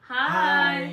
Hi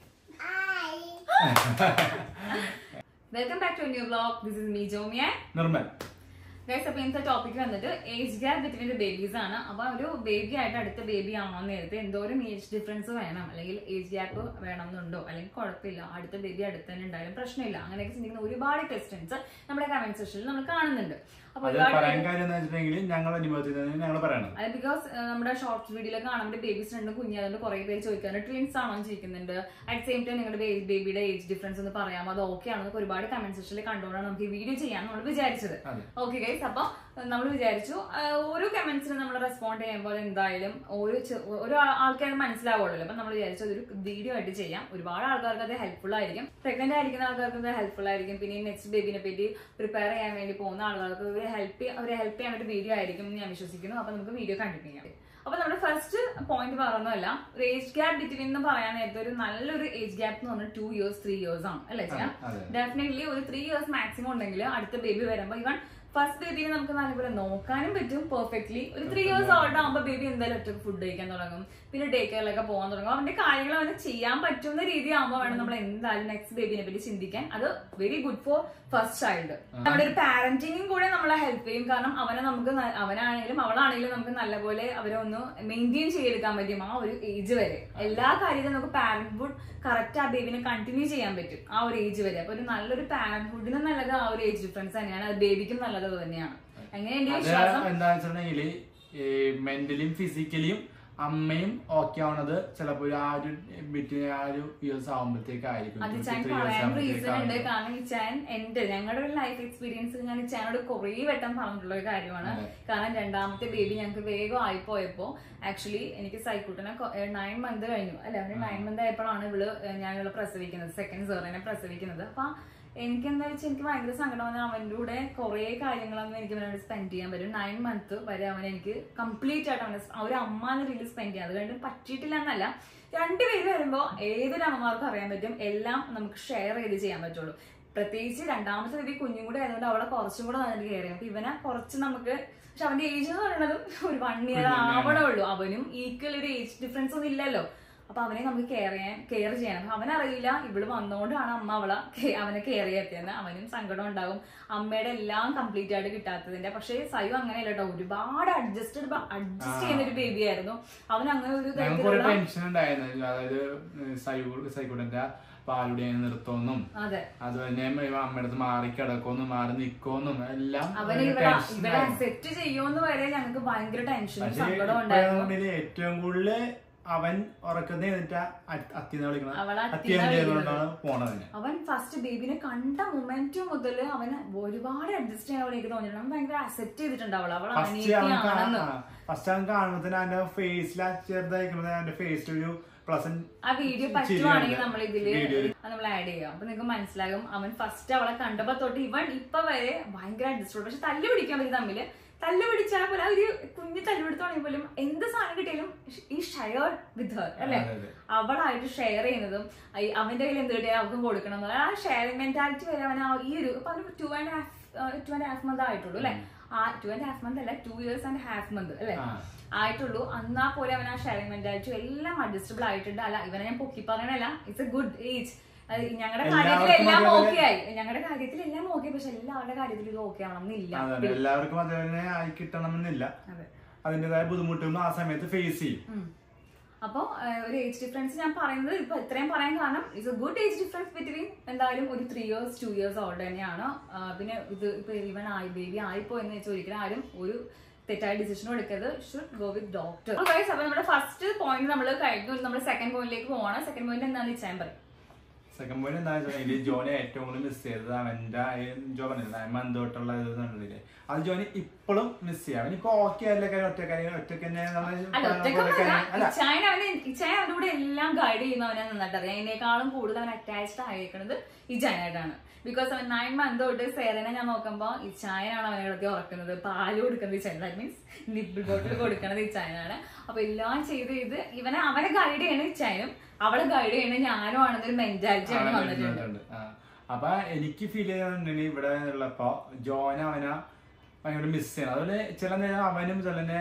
welcome back to new blog this is me Jomiya Nirmal guys അപ്പൊ ഇന്നത്തെ topic വന്നിട്ട് age gap between the babies ആണ് അപ്പൊ ഒരു ബേബി ആയിട്ട് അടുത്ത ബേബി ആണോ നേരത്തെ എന്തോരം ഏജ് ഡിഫറൻസ് വേണം അല്ലെങ്കിൽ ഏജ് ഗ്യാപ്പ് വേണം എന്നുണ്ടോ അല്ലെങ്കിൽ കുഴപ്പമില്ല അടുത്ത ബേബി അടുത്ത് തന്നെ ഉണ്ടായാലും പ്രശ്നമില്ല അങ്ങനെയൊക്കെ ചിന്തിക്കുന്ന ഒരുപാട് ക്വസ്റ്റ്യൻസ് നമ്മുടെ കമന്റ് സെക്ഷനിൽ നമ്മൾ കാണുന്നുണ്ട് അപ്പൊ അത് ഒരുപാട് പറയാൻ കാര്യം എന്ന് വെച്ചിട്ടുണ്ടെങ്കിൽ ഞങ്ങൾ അനുഭവത്തിൽ നിന്ന് ഞങ്ങൾ പറയണം അത് ബിക്കോസ് നമ്മുടെ ഷോർട്സ് വീഡിയോയിലൊക്കെ കാണുമ്പോൾ ബേബീസ് രണ്ടും കുഞ്ഞായതുകൊണ്ട് കുറെ പേര് ചോദിക്കാറുണ്ട് ട്വിൻസ് ആണോ എന്ന് ചോദിക്കുന്നുണ്ട് അറ്റ് സെയിം ടൈം നിങ്ങളുടെ ബേബിയുടെ ഏജ് ഡിഫറൻസ് ഒന്ന് പറയാമോ അത് ഓക്കെ ആണോ എന്നൊക്കെ ഒരുപാട് കമന്റ് സെക്ഷനിൽ കണ്ടുകൊണ്ടാണ് നമുക്ക് ഈ വീഡിയോ ചെയ്യാൻ നമ്മൾ വിചാരിച്ചത് അതെ. ഓക്കെ ഗൈസ് അപ്പൊ നമ്മൾ വിചാരിച്ചു ആ, ഓരോ കമന്റ്സിനും നമ്മൾ റെസ്പോണ്ട് ചെയ്യുമ്പോൾ എന്തായാലും ഓരോ ചെ- ഓരോ ആൾക്കാർക്ക് മനസ്സിലാവുള്ളൂ അപ്പൊ നമ്മൾ വിചാരിച്ചു അതൊരു വീഡിയോ ആയിട്ട് ചെയ്യാം ഒരുപാട് ആൾക്കാർക്ക് അത് ഹെൽപ്ഫുൾ ആയിരിക്കും പ്രഗ്നന്റ് ആയിരിക്കുന്ന ആൾക്കാർക്ക് അത് ഹെൽപ്ഫുൾ ആയിരിക്കും പിന്നെ നെക്സ്റ്റ് ബേബിനെ പറ്റി പ്രിപ്പയർ ചെയ്യാൻ വേണ്ടി പോകുന്ന ആളുകൾക്ക് ഒരു ഹെൽപ്പ് അവരെ ഹെൽപ്പ് ചെയ്യാൻ ഒരു വീഡിയോ ആയിരിക്കും എന്ന് ഞാൻ വിശ്വസിക്കുന്നു അപ്പൊ നമുക്ക് വീഡിയോ കണ്ടിന്യൂ ചെയ്യാം അപ്പൊ നമ്മുടെ ഫസ്റ്റ് പോയിന്റ് പറഞ്ഞല്ല ഒരു ഏജ് ഗ്യാപ്പ് ബിറ്റ്വീൻ എന്ന് പറയാൻ നേരത്തെ ഒരു നല്ലൊരു ഏജ് ഗ്യാപ്പ് എന്ന് പറഞ്ഞാൽ ടു ഇയേഴ്സ് ത്രീ ഇയേഴ്സ് ആണ് അല്ലേ ചെയ്യാം അതെ ഡെഫിനറ്റ്ലി ഒരു ത്രീ ഇയേഴ്സ് മാക്സിമം ഉണ്ടെങ്കിൽ അടുത്ത ബേബി വരുമ്പോൾ ഇവൻ ഫസ്റ്റ് ബേബിനെ നമുക്ക് നല്ലപോലെ നോക്കാനും പറ്റും പെർഫെക്റ്റ്ലി ഒരു ത്രീ ഇയേഴ്സ് ഓൾഡ് ആകുമ്പോൾ ബേബി എന്തായാലും ഒറ്റ ഫുഡ് കഴിക്കാൻ തുടങ്ങും പിന്നെ ഡേ കെയറിലൊക്കെ പോകാൻ തുടങ്ങും അവന്റെ കാര്യങ്ങൾ അവന് ചെയ്യാൻ പറ്റുന്ന രീതി ആകുമ്പോൾ വേണം നമ്മൾ എന്തായാലും നെക്സ്റ്റ് ബേബിനെ പറ്റി ചിന്തിക്കാൻ അത് very good for first child നമ്മുടെ ഒരു പാരന്റിങ്ങും കൂടെ നമ്മളെ ഹെൽപ്പ് ചെയ്യും കാരണം അവനെ നമുക്ക് ന- അവനാണെങ്കിലും അവളാണെങ്കിലും നമുക്ക് നല്ലപോലെ അവരെ ഒന്ന് മെയിൻറ്റെയിൻ ചെയ്തെടുക്കാൻ പറ്റും ആ ഒരു ഏജ് വരെ എല്ലാ കാര്യത്തിലും നമുക്ക് പാരന്റ്ഹുഡ് കറക്റ്റ് ആ ബേബിനെ കണ്ടിന്യൂ ചെയ്യാൻ പറ്റും ആ ഒരു ഏജ് വരെ അപ്പൊ ഒരു നല്ലൊരു പാരന്റ്ഹുഡിനും നല്ലത് ആ ഒരു ഏജ് ഡിഫറൻസ് തന്നെയാണ് അത് ബേബിക്കും നല്ലത് അത് തന്നെയാണ് അങ്ങനെ എന്റെ അത് വിശ്വാസം എന്താ വെച്ചിട്ടുണ്ടെങ്കിൽ മെന്റലിയും ഫിസിക്കലിയും അമ്മയും ഓക്കെ ആവണത് ചിലപ്പോ ഒരു ആ ഒരു ബിറ്റ് ആ ഒരു ഇയേഴ്സ് ആവുമ്പോഴത്തേക്കായിരിക്കും അത് two to ചാൻ three years പറയാൻ റീസൺ ഉണ്ട് ആവുമ്പോഴത്തേക്കാണ്. കാരണം ഈ ചാൻ എന്റെ ഞങ്ങളുടെ ഒരു ലൈഫ് എക്സ്പീരിയൻസ് ഞാൻ ചാനോട് കുറേ വട്ടം പറഞ്ഞിട്ടുള്ള ഒരു കാര്യമാണ് അതെ. കാരണം രണ്ടാമത്തെ ബേബി ഞങ്ങൾക്ക് വേഗം ആയിപ്പോയപ്പോ ആക്ച്വലി എനിക്ക് സൈക്കൂട്ടിനെ നയൻ മന്ത് കഴിഞ്ഞു അല്ലെ അവന് നയൻ മന്ത് ആയപ്പോഴാണ് ഇവള് ഏഹ്, ഞാൻ ഇവളെ പ്രസവിക്കുന്നത് സെക്കൻഡ് സെറിനെ പ്രസവിക്കുന്നത് അപ്പൊ എനിക്ക് എന്താ വെച്ചാൽ എനിക്ക് ഭയങ്കര സങ്കടം വന്നാൽ അവൻ്റെ കൂടെ കുറേ കാര്യങ്ങളൊന്നും എനിക്ക് അവനോട് സ്പെൻഡ് ചെയ്യാൻ പറ്റും നയൻ മന്ത് വരെ അവൻ എനിക്ക് കംപ്ലീറ്റ് ആയിട്ട് അവനെ ആ ഒരു അമ്മ എന്ന രീതിയിൽ സ്പെൻഡ് ചെയ്യാം അത് കഴിഞ്ഞിട്ട് പറ്റിയിട്ടില്ല എന്നല്ല രണ്ടുപേര് വരുമ്പോൾ ഏതൊരു അമ്മമാർക്കും അറിയാൻ പറ്റും എല്ലാം നമുക്ക് ഷെയർ ചെയ്ത് ചെയ്യാൻ പറ്റുള്ളൂ പ്രത്യേകിച്ച് രണ്ടാമത്തെ ബേബി കുഞ്ഞും കൂടെ ആയതുകൊണ്ട് അവളെ കുറച്ചും കൂടെ നന്നായിട്ട് കെയർ ചെയ്യും അപ്പൊ ഇവനെ കുറച്ച് നമുക്ക് പക്ഷെ അവന്റെ ഏജ് എന്ന് പറയുന്നത് ഒരു വൺ ഇയർ ആവണേ ഉള്ളൂ അവനും ഈക്വൽ ഒരു ഏജ് ഡിഫറൻസ് ഒന്നും ഇല്ലല്ലോ അപ്പൊ അവനെ നമുക്ക് കെയർ ചെയ്യാൻ കെയർ ചെയ്യണം അപ്പൊ അവനറിയില്ല ഇവള് വന്നോണ്ടാണ് അമ്മ അവളെ കെ- അവനെ കെയർ ചെയ്യാത്തതെന്ന് അവനും സങ്കടം ഉണ്ടാകും അമ്മയുടെ എല്ലാം കംപ്ലീറ്റ് ആയിട്ട് കിട്ടാത്തതിന്റെ പക്ഷേ സൈവ് അങ്ങനെയല്ല കേട്ടോ ഒരുപാട് അഡ്ജസ്റ്റഡ് അഡ്ജസ്റ്റ് ചെയ്യുന്ന ഒരു ബേബി ആയിരുന്നു അവൻ അങ്ങനെ ഒരു ഞങ്ങൾക്ക് കുറെ തരത്തിലുള്ള ടെൻഷൻ ഉണ്ടായിരുന്നു അതായത് സൈക്കൂട്ടന്റെ പാലുടി നിർത്തോന്നും അതെ അതുപോലെ അമ്മയുടെ അടുത്ത് മാറി കിടക്കോന്നും മാറി നിക്കോന്നും എല്ലാം അവന് ഒരു ഇവിടെ tension ഇവിടെ ആയിരുന്നു. അക്സെപ്റ്റ് ചെയ്യുമെന്ന് വരെ ഞങ്ങൾക്ക് ഭയങ്കര ടെൻഷനും പക്ഷേ സങ്കടം ഉണ്ടായിരുന്നു ഇപ്പോഴാണെന്നുണ്ടെങ്കിൽ ഏറ്റവും കൂടുതൽ അവൻ ഉറക്കത്തെ എന്നിട്ട് അത്തിന്ന് വിളിക്കണം അവളെ അത്തി അത്തിന്നാ എന്തുകൊണ്ടാണ് പോണത് തന്നെ അവൻ ഫസ്റ്റ് ബേബിനെ കണ്ട മൊമെന്റ് മുതൽ അവന് ഒരുപാട് അഡ്ജസ്റ്റ് ചെയ്യാൻ അവൾ എനിക്ക് തോന്നിയിട്ടുണ്ട് അവൻ ഭയങ്കര അക്സെപ്റ്റ് ചെയ്തിട്ടുണ്ട് അവൾ അവൾ ഫസ്റ്റ് അവൻ അവനേക്കാണെന്ന് ഫസ്റ്റ് അവൻ കാണുമ്പോ തന്നെ അവന്റെ ഫേസിൽ ചെറുതായിരിക്കുമ്പോ അവന്റെ ഫേസിൽ ഒരു പ്ലസന്റ് ആ വീഡിയോ ചിരി പറ്റുവാണെങ്കിൽ ഉണ്ട്. നമ്മൾ ഇതില് വീഡിയോയില്. അത് നമ്മൾ ആഡ് ചെയ്യാം അപ്പൊ നിങ്ങൾക്ക് മനസ്സിലാകും അവൻ ഫസ്റ്റ് അവളെ കണ്ടപ്പോ തൊട്ട് ഇവൻ ഇപ്പൊ വരെ ഭയങ്കര അഡ്ജസ്റ്റഡ് പക്ഷെ തല്ല് പിടിക്കാൻ പറ്റും തമ്മില് തല്ല് പിടിച്ചാൽ പോലും ആ ഒരു കുഞ്ഞു തല്ല് പിടുത്താണെങ്കിൽ പോലും എന്ത് സാധനം കിട്ടിയാലും ഈ ഷെയർ വിത്ത് ഹർ അല്ലെ അതെ, അതെ. അവളായിട്ട് ഷെയർ ചെയ്യുന്നതും ഈ അവന്റെ കയ്യിൽ എന്ത് കിട്ടിയാൽ അവൾക്കും കൊടുക്കണം എന്നുള്ള ആ ഷെയറിംഗ് മെന്റാലിറ്റി വരെ അവൻ ആ ഈ ഒരു ഇപ്പൊ അവന് two and half two and half month ആയിട്ടുള്ളൂ അല്ലെ ആ ടു ആൻഡ് ഹാഫ് മന്ത് അല്ല two years and half month അല്ലെ ആ. ആയിട്ടുള്ളൂ എന്നാ പോലെ അവൻ ആ ഷെയറിംഗ് മെന്റാലിറ്റി എല്ലാം അഡ്ജസ്റ്റബിൾ ആയിട്ടുണ്ട് അല്ല ഇവനെ ഞാൻ പൊക്കി പറയണല്ല ഇറ്റ്സ് എ ഗുഡ് ഏജ് ഞങ്ങളുടെ കാര്യത്തിൽ എല്ലാവർക്കും എല്ലാം അതേപോലെ- ഓക്കെ ആയി ഞങ്ങളുടെ കാര്യത്തിൽ എല്ലാം ഓക്കെ പക്ഷെ എല്ലാവരുടെ കാര്യത്തിൽ ഇത് ഓക്കെ ആവണം എന്നില്ല അതെ എല്ലാവർക്കും അതേപോലെ ആയി കിട്ടണമെന്നില്ല അതെ അതിന്റേതായ ബുദ്ധിമുട്ടുകളും ആ സമയത്ത് ഫേസ് ചെയ്യും ഉം. അപ്പോ ഏഹ്, ഒരു ഏജ് ഡിഫറൻസ് ഞാൻ പറയുന്നത് ഇപ്പൊ ഇത്രയും പറയാൻ കാരണം it's a good age difference between എന്തായാലും ഒരു three years two years old തന്നെയാണ് ആ, പിന്നെ ഇത് ഇപ്പൊ ഇവൻ ആയി ബേബി ആയിപ്പോ എന്ന് വെച്ചാൽ ഒരിക്കലും ആരും ഒരു തെറ്റായ ഡിസിഷനും എടുക്കരുത് ഷുഡ് ഗോ വിത്ത് ഡോക്ടർ അപ്പൊ നമ്മുടെ ഫസ്റ്റ് പോയിന്റ് നമ്മൾ കഴിഞ്ഞു നമ്മൾ സെക്കൻഡ് പോയിന്റിലേക്ക് പോവാണ് സെക്കൻഡ് പോയിന്റ് എന്താണെന്ന് വെച്ചാൽ പറയും സെക്കൻഡ് പോയിന്റ് എന്താണെന്ന് വെച്ചാൽ ജോനെ ഏറ്റവും കൂടുതൽ മിസ് ചെയ്തത് അവന്റെ ജോ പറഞ്ഞില്ല മന്ത് തൊട്ടുള്ള ഇത് എന്നുള്ളതില്ലേ അത് ജോന് ഇപ്പോഴും മിസ് ചെയ്യാം അവനിപ്പോ ഓക്കെ അല്ല കാര്യം ഒറ്റ കാര്യം ഒറ്റക്ക് തന്നെ നമ്മള് അല്ല പോലെ കാര്യം- ഒറ്റക്കൊന്നല്ല അല്ല ഇച്ചായൻ അവനെ ഇച്ചായൻ അവന്റെ കൂടെ എല്ലാം ഗൈഡ് ചെയ്യുന്നവനെ നന്നായിട്ട് അറിയാം അതിനേക്കാളും കൂടുതൽ അവൻ അറ്റാച്ച്ഡ് ആയിരിക്കുന്നത് ഇച്ചായനായിട്ടാണ് ബിക്കോസ് അവൻ നയൻ മന്ത് തൊട്ട് സേറനെ ഞാൻ നോക്കുമ്പോൾ ഇച്ചായനാണ് അവനെ കിടത്തി ഉറക്കുന്നത് പാല് കൊടുക്കുന്നത് ഇച്ചായൻ ദാറ്റ് മീൻസ് നിബിൾ ബോട്ടിൽ കൊടുക്കുന്നത് ഇച്ചായനാണ് അപ്പൊ എല്ലാം ചെയ്ത് ചെയ്ത് ഇവനെ അവനെ ഗൈഡ് ചെയ്യണ ഇച്ചായനും അവളെ ഗൈഡ് ചെയ്യണ ഞാനും ആണെന്നൊരു മെന്റാലിറ്റി അവന് അവൻ വന്നിട്ടുണ്ട് വരുന്നുണ്ട്. ആ. അപ്പൊ എനിക്ക് ഫീൽ ചെയ്യുന്നുണ്ടെങ്കിൽ ഇവിടെ ഉള്ളപ്പോ ജോന അവന ഭയങ്കര മിസ് ചെയ്യണം അതുപോലെ ചില നേരം അവനും ചില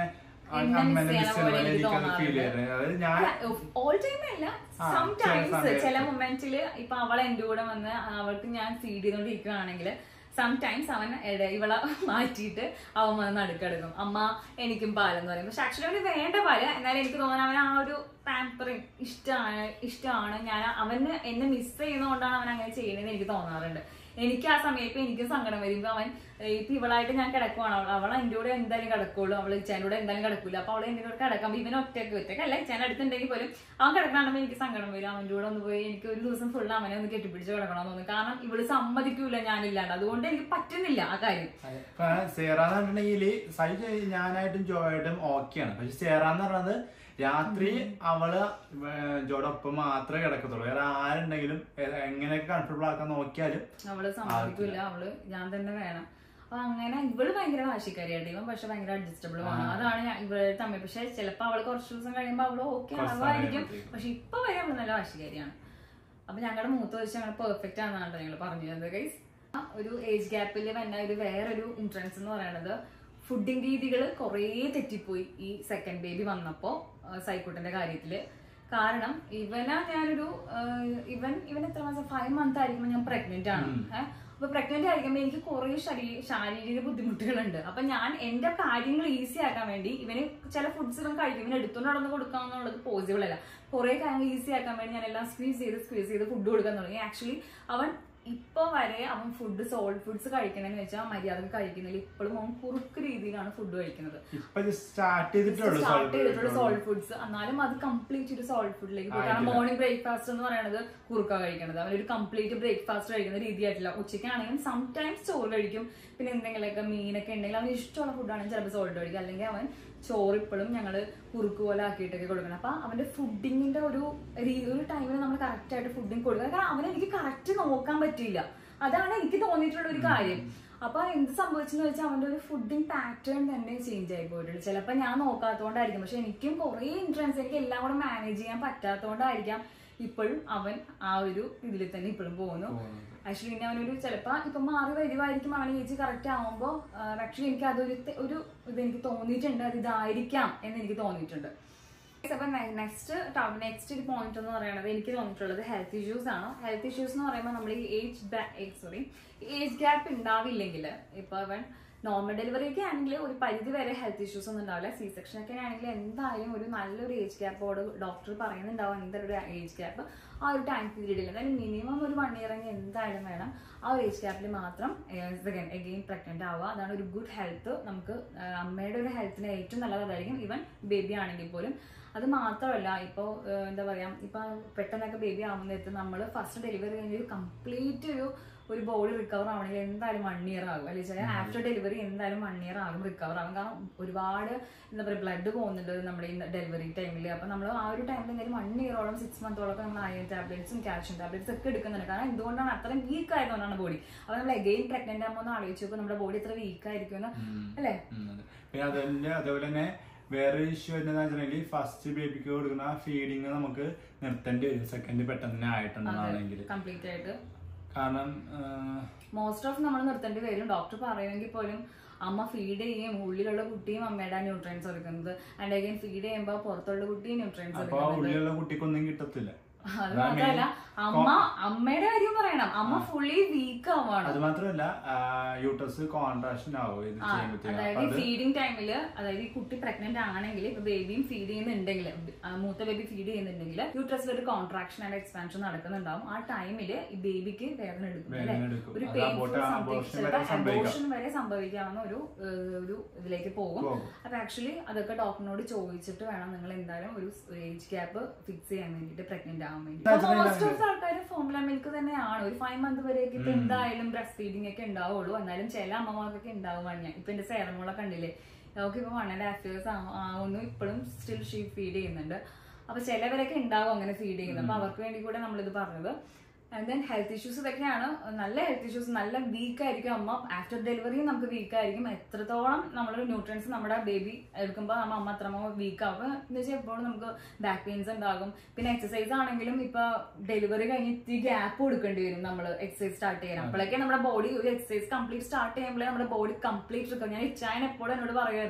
എന്നെ miss അമ്മേനെ ചെയ്യണ miss പോലെ ചെയ്യണ എനിക്ക് എനിക്കത് feel തോന്നാറുണ്ട്. ചെയ്തത് അതായത് ഞാൻ ഓൾ ടൈം അല്ല ആ, സം ചില ടൈംസ് സമയത്ത്. ചില മൊമെന്റിൽ ഇപ്പൊ അവൾ എന്റെ കൂടെ വന്ന് അവൾക്ക് ഞാൻ ഫീഡ് ചെയ്തോണ്ടിരിക്കുകയാണെങ്കിൽ സം ടൈംസ് അവൻ എട- ഇവളെ മാറ്റിയിട്ട് അവൻ വന്ന് നടുക്കെടുക്കും അമ്മ എനിക്കും പാലെന്ന് പറയും പക്ഷെ ആക്ച്വലി അവന് വേണ്ട പാല് എന്നാലും എനിക്ക് തോന്നുന്നു അവൻ ആ ഒരു പാമ്പറിങ് ഇഷ്ടമാണ് ഇഷ്ടമാണ് ഞാൻ അവന് എന്നെ മിസ് ചെയ്യുന്നതുകൊണ്ടാണ് അവൻ അങ്ങനെ ചെയ്യുന്നതെന്ന് എനിക്ക് തോന്നാറുണ്ട് എനിക്ക് ആ സമയത്ത് എനിക്കും സങ്കടം വരുമ്പോ അവൻ ഏ, ഇപ്പൊ ഇവളായിട്ട് ഞാൻ കിടക്കുവാണ് അവൾ അവൾ എൻ്റെ കൂടെ എന്തായാലും കിടക്കുള്ളൂ അവൾ ഇച്ചാൻ്റെ കൂടെ എന്തായാലും കിടക്കൂല അപ്പൊ അവൾ എൻ്റെ കൂടെ കിടക്കുമ്പോൾ ഇവൻ ഒറ്റയ്ക്ക് ഒറ്റയ്ക്കല്ല ഇച്ചാൻ അടുത്തുണ്ടെങ്കിൽ പോലും അവൻ കിടക്കണമെങ്കിൽ എനിക്ക് സങ്കടം വരും അവൻ്റെ കൂടെ ഒന്ന് പോയി എനിക്ക് ഒരു ദിവസം ഫുൾ അവനെ ഒന്ന് കെട്ടിപ്പിടിച്ച് കിടക്കണമെന്ന് തോന്നുന്നു കാരണം ഇവള് സമ്മതിക്കൂല ഞാനില്ലാണ്ട് അതുകൊണ്ട് എനിക്ക് പറ്റുന്നില്ല ആ കാര്യം ഇപ്പൊ സേറാന്ന് പറഞ്ഞിട്ടുണ്ടെങ്കിൽ സൈ ഞാനായിട്ടും ജോയായിട്ടും ഓക്കെയാണ് പക്ഷെ സേറാന്ന് പറഞ്ഞത് രാത്രി അവള് ഏർ ജോയുടെ ഒപ്പം മാത്രമേ കിടക്കത്തുള്ളൂ വേറെ ആരുണ്ടെങ്കിലും ഏ- എങ്ങനെയൊക്കെ കംഫർട്ടബിൾ ആക്കാൻ നോക്കിയാലും അവള് സമ്മതിക്കൂല അവള് ഞാൻ തന്നെ വേണം അപ്പൊ അങ്ങനെ ഇവള് ഭയങ്കര വാശിക്കാരിയായിട്ട് ഇവൻ പക്ഷെ ഭയങ്കര അഡ്ജസ്റ്റബിൾ ആണ് അതാണ് ഞാൻ ഇവള് തമ്മിൽ പക്ഷെ ചിലപ്പോ അവള് കുറച്ച് ദിവസം കഴിയുമ്പോ അവള് ഓക്കെ കുറച്ച് ആവുമായിരിക്കും സമയം പക്ഷെ ഇപ്പൊ വരെ അവള് നല്ല വാശിക്കാരിയാണ് അപ്പൊ ഞങ്ങളുടെ മൂത്ത വെച്ച് ഞങ്ങൾ പെർഫെക്റ്റ് ആണെന്നാണ് ഞങ്ങൾ പറഞ്ഞു തന്നത് ഗൈസ് ഒരു ഏജ് ഗ്യാപ്പിൽ വന്ന ഒരു വേറൊരു ഇൻട്രൻസ് എന്ന് പറയുന്നത് ഫുഡിങ് രീതികൾ കുറേ തെറ്റിപ്പോയി ഈ സെക്കൻഡ് ബേബി വന്നപ്പോ സൈക്കോട്ടിന്റെ കാര്യത്തില് കാരണം ഇവനാ ഞാനൊരു ആ, ഇവൻ ഇവൻ എത്ര മാസം ഫൈവ് മന്ത് ആയിരിക്കുമ്പോൾ ഞാൻ പ്രഗ്നന്റ് ആണ് ഏഹ് അപ്പൊ പ്രഗ്നന്റ് ആയിരിക്കുമ്പോൾ എനിക്ക് കുറെ ശരീ- ശാരീരിക ബുദ്ധിമുട്ടുകളുണ്ട് അപ്പൊ ഞാൻ എന്റെ കാര്യങ്ങൾ ഈസി ആക്കാൻ വേണ്ടി ഇവന് ചില ഫുഡ്സ് ഇവൻ കഴിക്കും ഇവന് എടുത്തുകൊണ്ട് നടന്ന് കൊടുക്കാന്നുള്ളത് പോസിബിൾ അല്ല കുറെ കാര്യങ്ങൾ ഈസി ആക്കാൻ വേണ്ടി ഞാൻ എല്ലാം സ്ക്വീസ് ചെയ്ത് സ്ക്വീസ് ചെയ്ത് ഫുഡ് കൊടുക്കാൻ തുടങ്ങി ആക്ച്വലി അവൻ ഇപ്പൊ വരെ അവൻ ഫുഡ് സോൾട്ട് ഫുഡ്സ് കഴിക്കണമെന്ന് വെച്ചാൽ മര്യാദക്ക് കഴിക്കുന്നില്ല ഇപ്പോഴും അവൻ കുറുക്ക് രീതിയിലാണ് ഫുഡ് കഴിക്കുന്നത് ഇപ്പൊ സ്റ്റാർട്ട് ചെയ്തിട്ടുള്ളൂ സ്റ്റാർട്ട് ചെയ്തിട്ടുള്ള solid സോൾട്ട് ഫുഡ്സ് എന്നാലും അത് കംപ്ലീറ്റ് ഒരു സോൾട്ട് ഫുഡിലേക്ക് പോകും കാരണം മോർണിംഗ് ബ്രേക്ക്ഫാസ്റ്റ് എന്ന് പറയുന്നത് കുറുക്ക കഴിക്കണത് അവനൊരു കംപ്ലീറ്റ് ബ്രേക്ക്ഫാസ്റ്റ് കഴിക്കുന്ന രീതിയായിട്ടില്ല ഉച്ചയ്ക്കാണെങ്കിലും സംടൈംസ് ചോറ് കഴിക്കും പിന്നെ എന്തെങ്കിലുമൊക്കെ മീനൊക്കെ ഉണ്ടെങ്കിൽ അവന് ഇഷ്ടമുള്ള ഫുഡാണെങ്കിൽ ചിലപ്പോൾ സോൾട്ട് കഴിക്കും അല്ലെങ്കിൽ അവൻ ചോറ് ഇപ്പോഴും ഞങ്ങൾ കുറുക്ക് പോലെ ആക്കിയിട്ടൊക്കെ കൊടുക്കണം അപ്പൊ അവന്റെ ഫുഡിങ്ങിന്റെ ഒരു രീ- ഒരു ടൈമിൽ നമ്മൾ കറക്റ്റ് ആയിട്ട് ഫുഡിങ് കൊടുക്കുക കാരണം അവനെ എനിക്ക് കറക്റ്റ് നോക്കാൻ പറ്റില്ല അതാണ് എനിക്ക് തോന്നിയിട്ടുള്ള ഒരു കാര്യം അപ്പൊ എന്ത് സംഭവിച്ചെന്ന് വെച്ചാൽ അവന്റെ ഒരു ഫുഡിങ് പാറ്റേൺ തന്നെ ചേഞ്ച് ആയി പോയിട്ടുണ്ട് ചിലപ്പോൾ ഞാൻ നോക്കാത്തതുകൊണ്ടായിരിക്കും പക്ഷെ എനിക്കും കുറേ ഇൻട്രൻസ് എനിക്ക് എല്ലാം കൂടെ മാനേജ് ചെയ്യാൻ പറ്റാത്തതുകൊണ്ടായിരിക്കാം ഇപ്പോഴും അവൻ ആ ഒരു ഇതിൽ തന്നെ ഇപ്പോഴും പോകുന്നു ആക്ച്വലി പിന്നെ അവനൊരു ചിലപ്പോ ഇപ്പൊ മാറി വരുമായിരിക്കും അവനെ ഏജ് കറക്റ്റ് ആവുമ്പോ ആക്ച്വലി എനിക്ക് അതൊരു തെ- ഒരു ഇത് എനിക്ക് തോന്നിയിട്ടുണ്ട് അത് ഇതായിരിക്കാം എന്ന് എനിക്ക് തോന്നിയിട്ടുണ്ട് അപ്പൊ നെക്സ്റ്റ് നെക്സ്റ്റ് ഒരു പോയിന്റ് എന്ന് പറയുന്നത് എനിക്ക് തോന്നിയിട്ടുള്ളത് ഹെൽത്ത് ഇഷ്യൂസ് ആണ് ഹെൽത്ത് ഇഷ്യൂസ് എന്ന് പറയുമ്പോൾ നമ്മൾ ഈ ഏജ് സോറി ഏജ് ഗ്യാപ്പ് ഉണ്ടാവില്ലെങ്കിൽ ഇപ്പൊ അവൻ നോർമൽ ഡെലിവറി ഒക്കെ ആണെങ്കിൽ ഒരു പരിധി വരെ ഹെൽത്ത് ഇഷ്യൂസ് ഒന്നും ഉണ്ടാവില്ല സി സെക്ഷൻ ഒക്കെ ആണെങ്കിൽ എന്തായാലും ഒരു നല്ലൊരു ഏജ് ഗ്യാപ്പോട് ഡോക്ടർ പറയുന്നുണ്ടാവും എന്തായാലും ഒരു ഏജ് ഗ്യാപ്പ് ആ ഒരു ടൈം പീരീഡിൽ അതായത് മിനിമം ഒരു വൺ ഇയർ എങ്കിൽ എന്തായാലും വേണം ആ ഒരു ഏജ് ഗ്യാപ്പിൽ മാത്രം സെക്കൻഡ് എഗെയിൻ പ്രഗ്നന്റ് ആവുക അതാണ് ഒരു ഗുഡ് ഹെൽത്ത് നമുക്ക് ആ, അമ്മയുടെ ഒരു ഹെൽത്തിന് ഏറ്റവും നല്ലത് അതായിരിക്കും ഈവൻ ബേബി ആണെങ്കിൽ പോലും അത് മാത്രമല്ല ഇപ്പോൾ എന്താ പറയാ ഇപ്പൊ പെട്ടെന്നൊക്കെ ബേബി ആവുന്ന നേരത്ത് നമ്മൾ ഫസ്റ്റ് ഡെലിവറി കഴിഞ്ഞ ഒരു കംപ്ലീറ്റ് ഒരു ഒരു ബോഡി റിക്കവർ ആവണമെങ്കിൽ എന്തായാലും വൺ ഇയർ ആകും അല്ലെങ്കിൽ വെച്ചാൽ ആഫ്റ്റർ ഡെലിവറി എന്തായാലും വൺ ഇയർ ആകും റിക്കവർ ആകും കാരണം ഒരുപാട് എന്താ പറയുക ബ്ലഡ് പോകുന്നുണ്ട് നമ്മുടെ ഈ ഡെലിവറി ടൈമിൽ അപ്പം നമ്മൾ ആ ഒരു ടൈമിൽ എന്തായാലും വൺ ഇയറോളം സിക്സ് മന്തോളം ഒക്കെ നമ്മൾ അയൺ ടാബ്ലറ്റ്സും കാൽഷ്യം ടാബ്ലറ്റ്സ് ഒക്കെ എടുക്കുന്നുണ്ട് കാരണം എന്തുകൊണ്ടാണ് അത്രയും വീക്ക് ആയതുകൊണ്ടാണ് ബോഡി അപ്പോൾ നമ്മൾ എഗെയിൻ പ്രഗ്നന്റ് ആകുമ്പോൾ ഒന്ന് ആലോചിച്ച് നോക്കും നമ്മുടെ ബോഡി എത്ര വീക്ക് ആയിരിക്കും എന്ന് അല്ലേ ഉം, അതെ. പിന്നെ അതന്നെ അതേപോലെ തന്നെ വേറെ ഇഷ്യൂ എന്താണെന്ന് വെച്ചിട്ടുണ്ടെങ്കിൽ ഫസ്റ്റ് ബേബിക്ക് കൊടുക്കുന്ന ഫീഡിങ് നമുക്ക് നിർത്തേണ്ടി വരും സെക്കൻഡ് പെട്ടെന്ന് തന്നെ ആയിട്ടുണ്ടെന്നാണെങ്കിൽ കംപ്ലീറ്റ് ആയിട്ട് കാരണം ആ, മോസ്റ്റ് ഓഫ് നമ്മൾ നിർത്തേണ്ടി വരും ഡോക്ടർ പറയുമെങ്കിൽ പോലും അമ്മ ഫീഡ് ചെയ്യും ഉള്ളിലുള്ള കുട്ടിയും അമ്മയുടെ ന്യൂട്രിയൻസ് എടുക്കുന്നത് ആൻഡ് അഗൈൻ ഫീഡ് ചെയ്യുമ്പോൾ പുറത്തുള്ള കുട്ടിയും ന്യൂട്രിയൻസ് അപ്പൊ ആ എടുക്കുന്നത് ഉള്ളിലുള്ള കുട്ടിക്കൊന്നും കിട്ടത്തില്ല അത് മാത്രമല്ല അമ്മ അമ്മയുടെ കാര്യം പറയണം അമ്മ ഫുള്ളി വീക്ക് ആവാണ് അത് മാത്രമല്ല യൂട്ടസ് കോൺട്രാക്ഷൻ ആവും ഇത് ആ, ചെയ്യുമ്പോഴത്തേക്കും അതായത് അപ്പൊ ഈ അത് ഫീഡിങ് ടൈമില് അതായത് ഈ കുട്ടി പ്രഗ്നന്റ് ആണെങ്കിൽ ഇപ്പൊ ബേബിയും ഫീഡ് ചെയ്യുന്നുണ്ടെങ്കിൽ ആ, മൂത്ത ബേബി ഫീഡ് ചെയ്യുന്നുണ്ടെങ്കിൽ യൂട്രസിൽ ഒരു കോൺട്രാക്ഷൻ ആൻഡ് എക്സ്പാൻഷൻ നടക്കുന്നുണ്ടാവും ആ ടൈമില് ഈ ബേബിക്ക് വേദന എടുക്കും അല്ലെ വേദന എടുക്കും. ഒരു അത് പെയിൻഫുൾ abort- abortion വരെ സംഭവിക്കാം. അബോഷൻ വരെ സംഭവിക്കാവുന്ന ഒരു ഏഹ്, ഒരു ഇതിലേക്ക് പോകും പോകും. അപ്പൊ ആക്ച്വലി അതൊക്കെ ഡോക്ടറിനോട് ചോദിച്ചിട്ട് വേണം നിങ്ങൾ എന്തായാലും ഒരു ഏജ് ഗ്യാപ്പ് ഫിക്സ് ചെയ്യാൻ വേണ്ടിട്ട് പ്രഗ്നന്റ് ആവാൻ വേണ്ടി മോസ്റ്റ് ഓഫ് ആൾക്കാർ ഫോർമുല മിൽക്ക് തന്നെയാണ് ഒരു ഫൈവ് മന്ത് വരെയൊക്കെ ഇപ്പൊ എന്തായാലും ബ്രസ്റ്റ് ഫീഡിംഗ് ഒക്കെ ഉണ്ടാവുള്ളൂ എന്നാലും ചില അമ്മമാർക്കൊക്കെ ഉണ്ടാവുമാണ് ഞാൻ ഇപ്പൊ എന്റെ സേറമോളെ കണ്ടില്ലേ അവർക്ക് ഇപ്പൊ വൺ ആൻഡ് ഹാഫ് ഇയേഴ്സ് ആവുന്നു ഇപ്പോഴും സ്റ്റിൽ ഷീ ഫീഡ് ചെയ്യുന്നുണ്ട് അപ്പൊ ചിലവരൊക്കെ ഉണ്ടാവും അങ്ങനെ ഫീഡ് ചെയ്യുന്നത് അപ്പൊ അവർക്ക് വേണ്ടി കൂടെ നമ്മളിത് പറഞ്ഞത് ആൻഡ് ദെൻ ഹെൽത്ത് ഇഷ്യൂസ് ഇതൊക്കെയാണ് നല്ല ഹെൽത്ത് ഇഷ്യൂസ് നല്ല വീക്ക് ആയിരിക്കും അമ്മ ആഫ്റ്റർ ഡെലിവറിയും നമുക്ക് വീക്ക് ആയിരിക്കും എത്രത്തോളം നമ്മളൊരു ന്യൂട്രിയൻസ് നമ്മുടെ ബേബി എടുക്കുമ്പോൾ നമ്മ അമ്മ അത്രമാത്രം വീക്ക് ആവും എന്ന് വെച്ചാൽ എപ്പോഴും നമുക്ക് ബാക്ക് പെയിൻസ് ഉണ്ടാകും പിന്നെ എക്സസൈസ് ആണെങ്കിലും ഇപ്പൊ ഡെലിവറി കഴിഞ്ഞിട്ട് ഗ്യാപ്പ് കൊടുക്കേണ്ടി വരും നമ്മൾ എക്സസൈസ് സ്റ്റാർട്ട് ചെയ്യാൻ അപ്പോഴൊക്കെ നമ്മുടെ ബോഡി ഒരു എക്സസൈസ് കംപ്ലീറ്റ് സ്റ്റാർട്ട് ചെയ്യുമ്പോഴേ നമ്മുടെ ബോഡി കംപ്ലീറ്റ് എടുക്കും ഞാൻ ഇച്ചായൻ എപ്പോഴും എന്നോട് പറയുമായിരുന്നു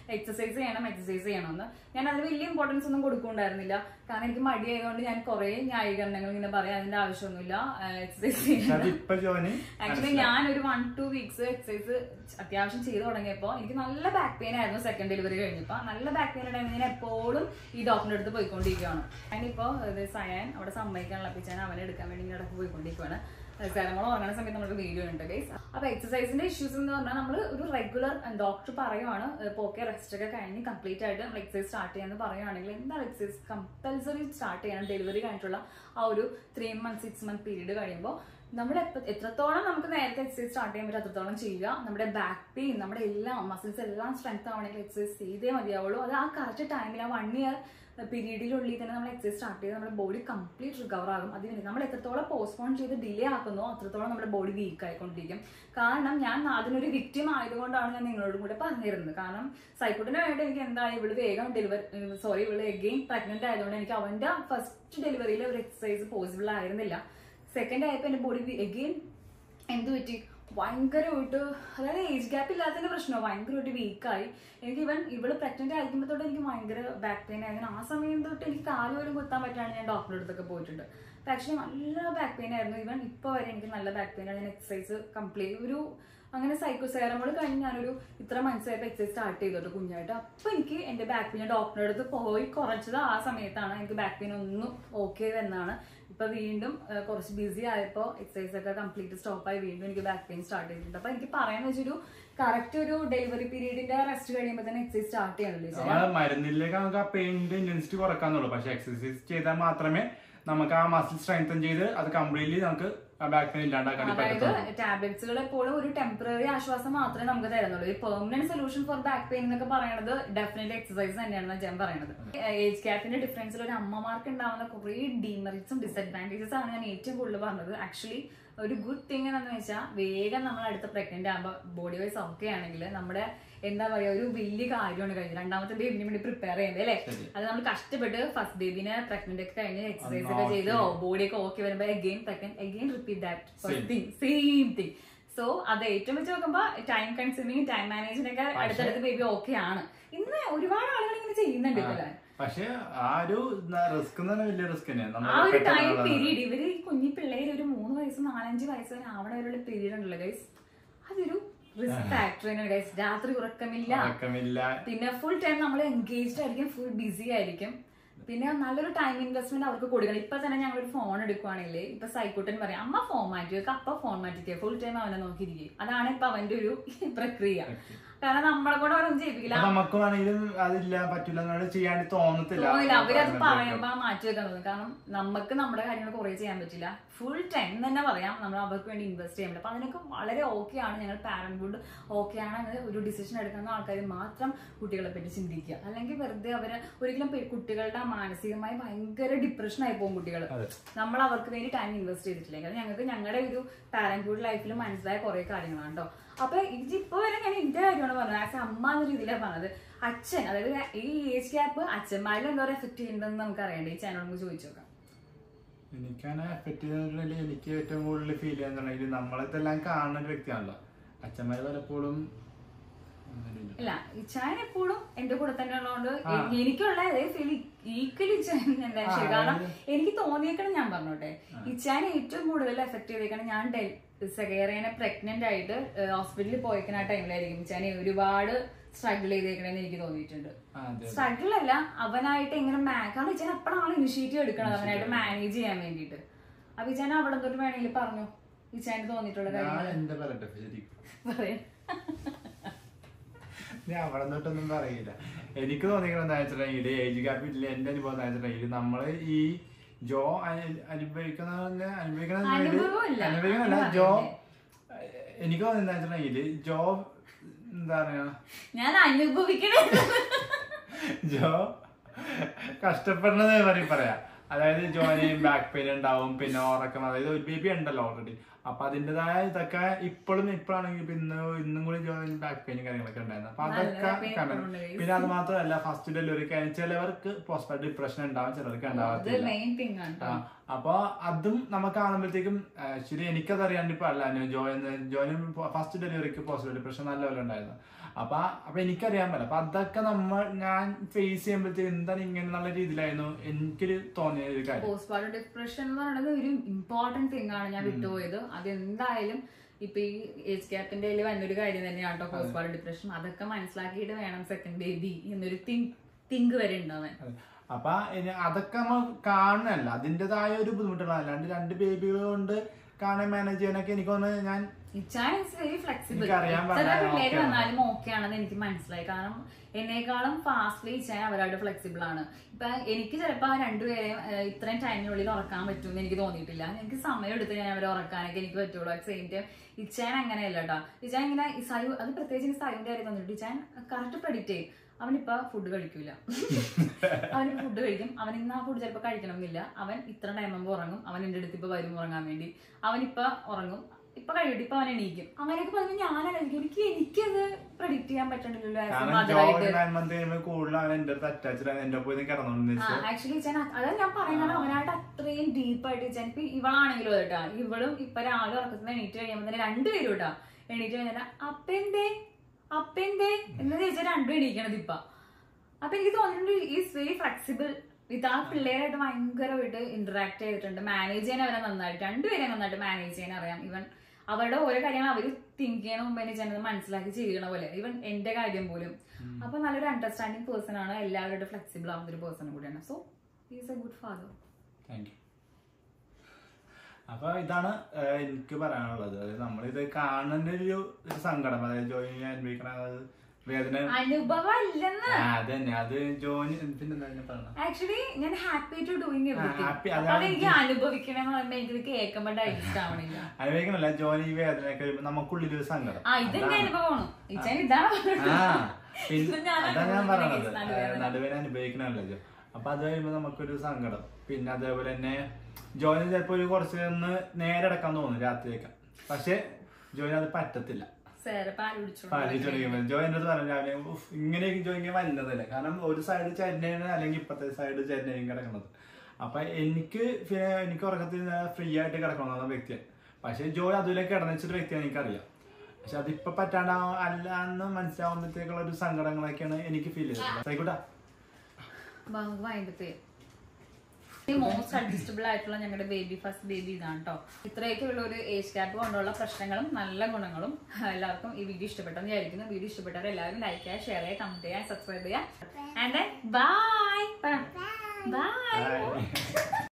എക്സസൈസ് ചെയ്യണം എക്സസൈസ് ചെയ്യണം എന്ന് ഞാൻ അതിന് വലിയ ഇമ്പോർട്ടൻസ് ഒന്നും കൊടുക്കുന്നുണ്ടായിരുന്നില്ല കാരണം എനിക്ക് മടിയായതുകൊണ്ട് ഞാൻ കുറെ ന്യായീകരണങ്ങൾ ഇങ്ങനെ പറയാം അതിന്റെ ആവശ്യമൊന്നുമില്ല എക്സസൈസ് പക്ഷെ ചെയ്യണം അത് ഇപ്പൊ ജോന് ആക്ച്വലി ഞാൻ ഒരു വൺ ടു വീക്സ് എക്സസൈസ് അത്യാവശ്യം ചെയ്തു തുടങ്ങിയപ്പോ എനിക്ക് നല്ല ബാക്ക് പെയിൻ ആയിരുന്നു സെക്കൻഡ് ഡെലിവറി കഴിഞ്ഞപ്പോ നല്ല ബാക്ക് പെയിൻ ടൈമിൽ ഞാൻ എപ്പോഴും ഈ ഡോക്ടറിന്റെ അടുത്ത് പോയിക്കൊണ്ടിരിക്കുകയാണ് ഞാനിപ്പോ ഇത് സയാൻ അവിടെ സമ്മതിക്കാനുള്ള പിച്ചാൻ അവനെ എടുക്കാൻ വേണ്ടി ഇങ്ങനെ ഇടയ്ക്ക് പോയിക്കൊണ്ടിരിക്കുകയാണ് സ്ഥലങ്ങൾ ഉറങ്ങുന്ന സമയത്ത് നമുക്ക് വീഡിയോ ഉണ്ട് ഗൈസ് അപ്പൊ എക്സസൈസിന്റെ ഇഷ്യൂസ് എന്ന് പറഞ്ഞാൽ നമ്മൾ ഒരു റെഗുലർ ഡോക്ടർ പറയുവാണ് ഇപ്പോൾ ഓക്കെ റെസ്റ്റ് ഒക്കെ കഴിഞ്ഞ് കംപ്ലീറ്റ് ആയിട്ട് നമ്മൾ എക്സസൈസ് സ്റ്റാർട്ട് ചെയ്യാന്ന് പറയുവാണെങ്കിൽ എന്താണ് എക്സസൈസ് കമ്പൽസറി സ്റ്റാർട്ട് ചെയ്യണം ഡെലിവറി കഴിഞ്ഞിട്ടുള്ള ആ ഒരു three month six month period കഴിയുമ്പോൾ നമ്മൾ എപ്പ- എത്രത്തോളം നമുക്ക് നേരത്തെ എക്സസൈസ് സ്റ്റാർട്ട് ചെയ്യാൻ പറ്റും അത്രത്തോളം ചെയ്യുക നമ്മുടെ ബാക്ക് പെയിൻ നമ്മുടെ എല്ലാം മസിൽസ് എല്ലാം സ്ട്രെങ്ത് ആവണമെങ്കിൽ എക്സസൈസ് ചെയ്തേ മതിയാവുള്ളൂ അത് ആ കറക്റ്റ് ടൈമിൽ ആ വൺ ഇയർ പീരീഡിനുള്ളിൽ തന്നെ നമ്മൾ എക്സസൈസ് സ്റ്റാർട്ട് ചെയ്ത് നമ്മുടെ ബോഡി കംപ്ലീറ്റ് റിക്കവർ ആകും അതിന് നമ്മൾ എത്രത്തോളം പോസ്റ്റ്പോൺ ചെയ്ത് ഡിലേ ആക്കുന്നോ അത്രത്തോളം നമ്മുടെ ബോഡി വീക്ക് ആയിക്കൊണ്ടിരിക്കും കാരണം ഞാൻ അതിനൊരു വിക്റ്റിം ആയതുകൊണ്ടാണ് ഞാൻ നിങ്ങളോടും കൂടെ പറഞ്ഞിരുന്നത് കാരണം സൈക്കോട്ടിന് വേണ്ടി എനിക്ക് എന്തായാലും ഇവള് വേഗം ഡെലിവറി സോറി ഇവള് എഗെയിൻ പ്രഗ്നന്റ് ആയതുകൊണ്ട് എനിക്ക് അവന്റെ ഫസ്റ്റ് ഡെലിവറിയിൽ ഒരു എക്സസൈസ് പോസിബിൾ ആയിരുന്നില്ല സെക്കൻഡ് ആയപ്പോൾ എന്റെ ബോഡി എഗെയിൻ എന്ത് പറ്റി ഭയങ്കരമായിട്ട് അതായത് ഏജ് ഗ്യാപ്പ് ഇല്ലാത്തതിന്റെ പ്രശ്നമോ ഭയങ്കരമായിട്ട് വീക്കായി എനിക്ക് ഇവൻ ഇവള് പ്രഗ്നന്റ് ആയിരിക്കുമ്പോൾ തൊട്ട് എനിക്ക് ഭയങ്കര ബാക്ക് പെയിൻ ആയിരുന്നു ആ സമയം തൊട്ട് എനിക്ക് കാല് പോലും കുത്താൻ പറ്റാണ് ഞാൻ ഡോക്ടറുടെ അടുത്തൊക്കെ പോയിട്ടുണ്ട് ആക്ച്വലി നല്ല ബാക്ക് പെയിൻ ആയിരുന്നു ഇവൻ ഇപ്പൊ വരെ എനിക്ക് നല്ല ബാക്ക് പെയിൻ ആണ് ഞാൻ എക്സസൈസ് കംപ്ലീറ്റ് ഒരു അങ്ങനെ സൈക്കോ സെറമോട് കഴിഞ്ഞ് ഞാനൊരു ഇത്ര മനസ്സിലായപ്പോൾ എക്സസൈസ് സ്റ്റാർട്ട് ചെയ്തോട്ട് കുഞ്ഞായിട്ട് അപ്പൊ എനിക്ക് എന്റെ ബാക്ക് പെയിൻ ഡോക്ടറുടെ അടുത്ത് പോയി കുറച്ചത് ആ സമയത്താണ് എനിക്ക് ബാക്ക് പെയിൻ ഒന്നും ഓക്കെ എന്നാണ് ഇപ്പൊ വീണ്ടും ആ, കുറച്ച് ബിസി ആയപ്പോ എക്സസൈസ് ഒക്കെ കംപ്ലീറ്റ് സ്റ്റോപ്പ് ആയി വീണ്ടും എനിക്ക് ബാക്ക് പെയിൻ സ്റ്റാർട്ട് ചെയ്തിട്ടുണ്ട് അപ്പൊ എനിക്ക് പറയാന്ന് വെച്ചൊരു കറക്റ്റ് ഒരു ഡെലിവറി പീരീഡിന്റെ റെസ്റ്റ് കഴിയുമ്പോൾ തന്നെ എക്സസൈസ് സ്റ്റാർട്ട് ചെയ്യണല്ലോ നമ്മള് മരുന്നിലേക്ക് നമുക്ക് ആ പെയിന്റെ ഇന്റൻസിറ്റി കുറക്കാന്നുള്ളൂ പക്ഷെ എക്സസൈസ് ചെയ്താൽ മാത്രമേ നമുക്ക് ആ മസിൽ സ്ട്രെങ്തൻ ചെയ്ത് അത് കംപ്ലീറ്റ്ലി നമുക്ക് ആ ബാക്ക് പെയിൻ ഇല്ലാണ്ടാക്കാൻ അതായത് പറ്റത്തുള്ളൂ ടാബ്ലറ്റ്സുകൾ എപ്പോഴും ഒരു ടെമ്പററി ആശ്വാസം മാത്രമേ നമുക്ക് തരുന്നുള്ളൂ ഈ permanent solution for back pain എന്നൊക്കെ പറയുന്നത് ഡെഫിനറ്റ്ലി എക്സസൈസ് തന്നെയാണ് ഞാൻ പറയുന്നത് ഏജ് ഗ്യാപ്പിന്റെ ഡിഫറൻസിൽ ഒരു അമ്മമാർക്ക് ഉണ്ടാവുന്ന കുറേ ഡീമെറിറ്റ്സും ഡിസഡ്വാൻറ്റേജസ് ആണ് ഞാൻ ഏറ്റവും കൂടുതൽ പറഞ്ഞത് ആക്ച്വലി ഒരു ഗുഡ് തിങ് എന്താണെന്ന് വെച്ചാൽ വേഗം നമ്മൾ അടുത്ത പ്രഗ്നന്റ് ആകുമ്പോൾ ബോഡി വൈസ് ഓക്കെ ആണെങ്കിൽ നമ്മുടെ എന്താ പറയാ ഒരു വലിയ കാര്യമാണ് കഴിഞ്ഞത് രണ്ടാമത്തെ ബേബിന് വേണ്ടി പ്രിപ്പയർ ചെയ്യുന്നത് അല്ലേ ശരി. അത് നമ്മൾ കഷ്ടപ്പെട്ട് ഫസ്റ്റ് ബേബിനെ പ്രഗ്നന്റ് ഒക്കെ കഴിഞ്ഞ് എക്സസൈസ് അന്ന് ഒക്കെ ചെയ്ത് okay. ബോഡി ഒക്കെ ഓക്കെ വരുമ്പോൾ again pregnant again repeat that Same. Thing same thing so അത് ഏറ്റവും വെച്ച് നോക്കുമ്പോ ടൈം കൺസ്യൂമിങ് ടൈം മാനേജ്മെന്റ് ഒക്കെ അടുത്തടുത്ത് ബേബി ഓക്കെ ആണ് ഇന്ന് ഒരുപാട് ആളുകൾ ഇങ്ങനെ ചെയ്യുന്നുണ്ട് ഇപ്പൊ അല്ലേ? പക്ഷെ ആ ഒരു റിസ്ക് എന്ന് പറഞ്ഞാൽ വലിയ റിസ്ക് തന്നെയാണ് ആ ഒരു ടൈം പെട്ടെന്നുള്ളതാണ്. പീരീഡ് ഇവര് ഈ കുഞ്ഞി പിള്ളേര് ഒരു മൂന്ന് വയസ്സ് നാലഞ്ച് വയസ്സ് വരെ ആവണ വരെയുള്ള പീരീഡ് ഉണ്ടല്ലോ ഗൈസ് അതൊരു റിസ്ക് ഫാക്ടർ തന്നെയാണ് ഗൈസ് രാത്രി ഉറക്കമില്ല ഉറക്കമില്ല പിന്നെ ഫുൾ ടൈം നമ്മൾ എൻഗേജ്ഡ് ആയിരിക്കും ഫുൾ ബിസി ആയിരിക്കും പിന്നെ നല്ലൊരു ടൈം ഇൻവെസ്റ്റ്മെന്റ് അവർക്ക് കൊടുക്കണം ഇപ്പൊ തന്നെ ഞങ്ങൾ ഒരു ഫോൺ എടുക്കുവാണെങ്കിൽ ഇപ്പൊ സൈക്കോട്ടൻ പറയാം അമ്മ ഫോൺ മാറ്റി വെക്കുക അപ്പ ഫോൺ മാറ്റിക്കുക ഫുൾ ടൈം അവനെ നോക്കിയിരിക്കും അതാണ് ഇപ്പൊ അവന്റെ ഒരു പ്രക്രിയ കാരണം നമ്മളെ കൂടെ അവരൊന്നും ചെയ്യിപ്പിക്കില്ല അപ്പൊ നമുക്ക് വേണമെങ്കിലും അതില്ല പറ്റില്ല എന്നോട് ചെയ്യാൻ തോന്നത്തില്ല തോന്നില്ല അവരത് പറയുമ്പോ മാറ്റി വെക്കാൻ തോന്നും കാരണം നമുക്ക് നമ്മുടെ കാര്യങ്ങൾ കുറെ ചെയ്യാൻ പറ്റില്ല ഫുൾ ടൈം തന്നെ പറയാം നമ്മൾ അവർക്ക് വേണ്ടി ഇൻവെസ്റ്റ് ചെയ്യാൻ പറ്റില്ല അപ്പൊ അതിനൊക്കെ വളരെ ഓക്കെ ആണ് ഞങ്ങൾ പാരന്റ്ഹുഡ് ഓക്കെ ആണ് അങ്ങനെ ഒരു ഡിസിഷൻ എടുക്കുന്ന ആൾക്കാർ മാത്രം കുട്ടികളെ പറ്റി ചിന്തിക്കുക അല്ലെങ്കിൽ വെറുതെ അവര് ഒരിക്കലും പെ- കുട്ടികളുടെ മാനസികമായി ഭയങ്കര ഡിപ്രഷൻ ആയി പോകും കുട്ടികൾ അതെ. നമ്മൾ അവർക്ക് വേണ്ടി ടൈം ഇൻവെസ്റ്റ് ചെയ്തിട്ടില്ല കാരണം ഞങ്ങൾക്ക് ഞങ്ങളുടെ ഒരു പാരന്റ്ഹുഡ് ലൈഫിൽ മനസ്സിലായ കുറെ കാര്യങ്ങളാണ് കേട്ടോ അപ്പൊ ഇതിപ്പോ വരെ ഞാൻ എന്റെ കാര്യമാണ് പറഞ്ഞത് ആസ് അമ്മ എന്ന രീതിയിലാണ് പറഞ്ഞത് അച്ഛൻ അതായത് ഈ ഏജ് ഗ്യാപ്പ് അച്ഛന്മാരിൽ എന്തോ എഫക്ട് ചെയ്യുന്നുണ്ടെന്ന് നമുക്ക് അറിയണ്ടേ ഈ ചാനൽ നമുക്ക് ചോദിച്ചു നോക്കാം എനിക്കാണ് എഫക്ട് ചെയ്തിട്ടുണ്ടെങ്കിൽ എനിക്ക് ഏറ്റവും കൂടുതൽ ഫീൽ ചെയ്യുന്നുണ്ടെങ്കിൽ നമ്മളിതെല്ലാം കാണുന്ന ഒരു വ്യക്തിയാണല്ലോ അച്ഛന്മാര് പലപ്പോഴും ഒന്നുമില്ല. ഇല്ല ഇച്ചാൻ എപ്പോഴും എന്റെ കൂടെ തന്നെ ഉള്ളതുകൊണ്ട് ആ. എനിക്കുള്ള അതേ ഫീൽ ഈക്വലി ഇച്ചാൻ എന്താ ആ, ശരി കാരണം അതായത് എനിക്ക് തോന്നിയേക്കണം ഞാൻ പറഞ്ഞോട്ടെ ഇച്ചാൻ ഏറ്റവും കൂടുതൽ എഫക്ട് ചെയ്തേക്കണം ഞാൻ സെഗേറിയനെ പ്രഗ്നന്റ് ആയിട്ട് ഹോസ്പിറ്റലിൽ പോയേക്കുന്ന ആ ടൈമിലായിരിക്കും ഇച്ചാൻ ഒരുപാട് സ്ട്രഗിൾ ചെയ്തേക്കണെന്ന് എനിക്ക് തോന്നിയിട്ടുണ്ട് ആ, അതെ സ്ട്രഗിൾ അല്ല അവനായിട്ട് എങ്ങനെ മാ- കാരണം ഇച്ചാൻ എപ്പോഴാണ് ഇനിഷ്യേറ്റീവ് എടുക്കണത് അവനായിട്ട് മാനേജ് ചെയ്യാൻ വേണ്ടിയിട്ട് അപ്പൊ ഇച്ചാൻ അവിടെ തൊട്ട് വേണമെങ്കിൽ പറഞ്ഞു ഇച്ചാന് തോന്നിയിട്ടുള്ള ഞാൻ കാര്യങ്ങൾ എന്താ പറയട്ടെ ശരിക്കും പറയാം ഞാൻ അവിടെ തൊട്ടൊന്നും പറയില്ല എനിക്ക് തോന്നിക്കണം എന്താ വെച്ചിട്ടുണ്ടെങ്കിൽ ഏജ് ഗ്യാപ്പ് ഇല്ല എന്റെ അനുഭവം എന്താ വെച്ചിട്ടുണ്ടെങ്കിൽ നമ്മള് ഈ ജോ അനു- അനുഭവിക്കുന്ന അനുഭവിക്കുന്ന അനുഭവമല്ല. അനുഭവിക്കണല്ല അത് ജോ പറയണ്ടേ? എനിക്ക് തോന്നുന്നത് എന്താ വെച്ചിട്ടുണ്ടെങ്കിൽ ജോ എന്താ പറയാ ഞാൻ അനുഭവിക്കണേ ജോ കഷ്ടപ്പെടുന്നത് പറയും പറയാം അതായത് ജോന് ബാക്ക് പെയിൻ ഉണ്ടാവും പിന്നെ ഉറക്കം അതായത് ഒരു ബേബി ഉണ്ടല്ലോ ഓൾറെഡി അപ്പൊ അതിന്റേതായ ഇതൊക്കെ ഇപ്പോഴും ഇപ്പോഴാണെങ്കിൽ ഇപ്പൊ ഇന്ന് ഇന്നും കൂടി ജോയിൻ ബാക്ക് പെയിനും കാര്യങ്ങളൊക്കെ ഉണ്ടായിരുന്നു അപ്പൊ അതൊക്കെ നല്ല pain കണ്ടു ഉണ്ട് guys. പിന്നെ അത് മാത്രമല്ല ഫസ്റ്റ് ഡെലിവറി കഴിഞ്ഞ ചിലവർക്ക് പോസ്റ്റ് ഡിപ്രഷൻ ഉണ്ടാവും ചിലർക്ക് ഇത് ഉണ്ടാവത്തില്ല മെയിൻ തിങ് ആണ് ആ, അപ്പൊ അതും നമുക്ക് കാണുമ്പോഴത്തേക്കും ആക്ച്വലി എനിക്കത് അറിയാണ്ട് ഇപ്പൊ അല്ല ജോയിൻ ജോയിൻ ഫസ്റ്റ് ഡെലിവറിക്ക് പോസിറ്റീവ് ഡിപ്രഷൻ നല്ലപോലെ ഉണ്ടായിരുന്നു അപ്പൊ അപ്പൊ എനിക്കറിയാൻ പറ്റില്ല അപ്പൊ അതൊക്കെ നമ്മൾ ഞാൻ ഫേസ് ചെയ്യുമ്പോഴത്തേക്കും എന്താണ് ഇങ്ങനെ നല്ല രീതിയിലായിരുന്നു എനിക്കൊരു തോന്നിയ ഒരു കാര്യം പോസ്റ്റ്മോർട്ടം ഡിപ്രഷൻ എന്ന് പറയുന്നത് ഒരു ഇമ്പോർട്ടന്റ് തിങ് ആണ് ഞാൻ വിട്ടുപോയത് അത് എന്തായാലും ഇപ്പൊ ഈ ഏജ് ക്യാപ്പിന്റെ കയ്യിൽ വന്നൊരു കാര്യം തന്നെയാണ് കേട്ടോ പോസ്റ്റ്മോർട്ടം ഡിപ്രഷൻ അതൊക്കെ മനസ്സിലാക്കിയിട്ട് വേണം സെക്കൻഡ് ബേബി എന്നൊരു തിങ്ക് തിങ്ക് വരെ ഉണ്ടാവാൻ അതെ. അപ്പൊ ഇനി അതൊക്കെ നമ്മൾ കാണണല്ല അതിൻ്റെതായ ഒരു ബുദ്ധിമുട്ടുള്ള അല്ലാണ്ട് രണ്ട് ബേബികൾ കൊണ്ട് കാണാൻ മാനേജ് ചെയ്യാനൊക്കെ എനിക്ക് തോന്നുന്നത് ഞാൻ ഇച്ചാൻ ഇറ്റ്സ് വെരി ഫ്ലെക്സിബിൾ എനിക്കറിയാൻ എത്ര പാടില്ല, പിള്ളേര് okay ആണ്. വന്നാലും ഓക്കെ ആണെന്ന് എനിക്ക് മനസ്സിലായി കാരണം എന്നെക്കാളും ഫാസ്റ്റ്ലി ഇച്ചാൻ അവരോട് ഫ്ലെക്സിബിൾ ആണ് ഇപ്പൊ എനിക്ക് ചിലപ്പോ ആ രണ്ടുപേരെയും ഏഹ്, ഇത്രയും ടൈമിനുള്ളിൽ ഉറക്കാൻ പറ്റുമെന്ന് എനിക്ക് തോന്നിയിട്ടില്ല എനിക്ക് സമയം എടുത്ത് ഞാൻ അവരെ ഉറക്കാനൊക്കെ എനിക്ക് പറ്റുള്ളൂ അറ്റ് സെയിം ടൈം ഇച്ചാൻ അങ്ങനെയല്ല കേട്ടോ ഇച്ചാൻ ഇങ്ങനെ ഈ സയു അത് പ്രത്യേകിച്ച് സയുവിന്റെ കാര്യം തന്നിട്ട് ഇച്ചാൻ കറക്റ്റ് പ്രഡിക്റ്റ് ചെയ്യും അവനിപ്പോ ഫുഡ് കഴിക്കൂല അവന് ഫുഡ് കഴിക്കും അവൻ ഇന്ന് ആ ഫുഡ് ചിലപ്പോൾ കഴിക്കണം എന്നില്ല അവൻ ഇത്ര ടൈം ആകുമ്പോൾ ഉറങ്ങും അവൻ എൻ്റെ അടുത്ത് ഇപ്പൊ വരും ഉറങ്ങാൻ വേണ്ടി അവനിപ്പോ ഉറങ്ങും ഇപ്പൊ കഴിയിട്ട് ഇപ്പൊ അവൻ എണീക്കും അങ്ങനെയൊക്കെ പറയുമ്പോൾ ഞാൻ ആലോചിക്കും എനിക്ക് എനിക്കത് പ്രഡിക്റ്റ് ചെയ്യാൻ പറ്റണില്ലല്ലോ as a കാരണം mother ജോയിൻ ആയിട്ട് നയൻ മന്ത് കഴിയുമ്പോൾ കൂടുതൽ അവൻ എന്റെ അടുത്ത് അറ്റാച്ച്ഡ് ആണ് എന്റെ പോയി കിടന്നോണ്ട് ആക്ച്വലി ഞാൻ അതാ ഞാൻ പറയുന്നത് അവനായിട്ട് അത്രയും ഡീപ്പായിട്ട് ഞാൻ ഇപ്പൊ ഇവളാണെങ്കിലും കേട്ടാ ഇവളും ഇപ്പൊ രാവിലെ ഉറക്കത്തിന് എണീറ്റ് കഴിയുമ്പോൾ തന്നെ രണ്ടുപേരും കേട്ടാ എണീറ്റ് കഴിഞ്ഞാൽ അപ്പെന്തേ അപ്പെന്തേ എന്ന് ചോദിച്ചാൽ രണ്ടും എണീക്കണത് ഇപ്പൊ അപ്പൊ എനിക്ക് തോന്നിയിട്ടുണ്ട് ഈസ് വെരി ഫ്ലെക്സിബിൾ ഇത് ആ പിള്ളേരായിട്ട് ഭയങ്കരമായിട്ട് ഇന്ററാക്ട് ചെയ്തിട്ടുണ്ട് മാനേജ് ചെയ്യാൻ അവരെ നന്നായിട്ട് രണ്ടുപേരെ നന്നായിട്ട് മാനേജ് ചെയ്യാൻ അറിയാം ഇവൻ അവരുടെ ഓരോ കാര്യങ്ങൾ അവർ തിങ്ക് ചെയ്യണ മുമ്പ് തന്നെ ചെന്നത് മനസ്സിലാക്കി ചെയ്യണ പോലെ ഇവൻ എന്റെ കാര്യം പോലും അപ്പൊ നല്ലൊരു അണ്ടർസ്റ്റാൻഡിങ് പേഴ്സൺ ആണ് എല്ലാവരുടെ ഫ്ലെക്സിബിൾ ആവുന്ന ഒരു പേഴ്സൺ കൂടിയാണ് so is a good father thank you അപ്പൊ ഇതാണ് ഏഹ്, എനിക്ക് പറയാനുള്ളത് അതായത് നമ്മളിത് കാണുന്ന ഒരു ഒരു സങ്കടം അതായത് ജോയിൻ അനുഭവിക്കണ അതായത് വേദന അനുഭവം അല്ലെന്ന് ആ, അതന്നെ അത് ജോയിൻ പിന്നെന്താ ഞാൻ പറഞ്ഞത് ആക്ച്വലി ഞാൻ happy to doing everything happy, അപ്പൊ അതാണ് അതെനിക്ക് അനുഭവിക്കണമെന്ന് പറയുമ്പോ എനിക്കിത് കേൾക്കുമ്പോ ഡൈജസ്റ്റ് ആവണില്ല അനുഭവിക്കണല്ല ജോയിൻ ഈ വേദനയൊക്കെ വരുമ്പോ നമുക്കുള്ളിലൊരു സങ്കടം ആ ഇതെന്റെ അനുഭവമാണ് ഇച്ചാൻ ഇതാണ് ആ പിന്നെ ഇത് ഞാൻ അതാ ഞാൻ അനുഭവിക്കുന്ന പറയണത് case നടുവേദന. നടുവേന അനുഭവിക്കണല്ലോ അപ്പൊ അത് കഴിയുമ്പോ നമുക്കൊരു സങ്കടം പിന്നെ അതേപോലെ തന്നെ ജോയിന് ചിലപ്പോ ഒരു കുറച്ച് ഒന്ന് നേരെ അടക്കാൻ തോന്നും രാത്രിയൊക്കെ പക്ഷെ ജോയിന് അത് പറ്റത്തില്ല സേറെ പാല് കുടിച്ചോളൂ പാലിച്ചോണ്ടിരിക്കുമ്പോ ജോയിന്റെ അടുത്ത് പറഞ്ഞു രാവിലെ "ഉഫ്, ഇങ്ങനെയൊക്കെ ജോയിൻ വരുന്നതല്ലേ കാരണം ഒരു സൈഡ് ചരിഞ്ഞാണ് അല്ലെങ്കിൽ ഇപ്പത്തെ സൈഡ് ചരിഞ്ഞായും കിടക്കുന്നത് അപ്പൊ എനിക്ക് ഫി- എനിക്ക് ഉറക്കത്തിൽ ഫ്രീ ആയിട്ട് കിടക്കണമെന്ന വ്യക്തിയാണ് പക്ഷെ ജോയ് അതിലേക്ക് കിടന്നിച്ചൊരു വ്യക്തിയാണ് എനിക്കറിയാം പക്ഷെ അതിപ്പോ പറ്റാണ്ട് അല്ല എന്ന് മനസ്സിലാവുമ്പോഴത്തേക്കുള്ള ഒരു സങ്കടങ്ങളൊക്കെയാണ് എനിക്ക് ഫീൽ ചെയ്തത് ആയിക്കോട്ടെ നമുക്ക് വൈകിട്ട് മോസ്റ്റ് അഡ്ജസ്റ്റബിൾ ആയിട്ടുള്ള ഞങ്ങളുടെ ബേബി ഫസ്റ്റ് ബേബി ഇതാണ് കേട്ടോ ഇത്രയൊക്കെ ഉള്ള ഒരു ഏജ് ഗ്യാപ്പ് കൊണ്ടുള്ള പ്രശ്നങ്ങളും നല്ല ഗുണങ്ങളും എല്ലാവർക്കും ഈ വീഡിയോ ഇഷ്ടപ്പെട്ടെന്ന് വിചാരിക്കുന്നു വീഡിയോ ഇഷ്ടപ്പെട്ടവർ എല്ലാവരും ലൈക്ക് ചെയ്യുക ഷെയർ ചെയ്യുക കമന്റ് ചെയ്യുക സബ്സ്ക്രൈബ് ചെയ്യുക ആൻഡ് ബൈ ബൈ Bye.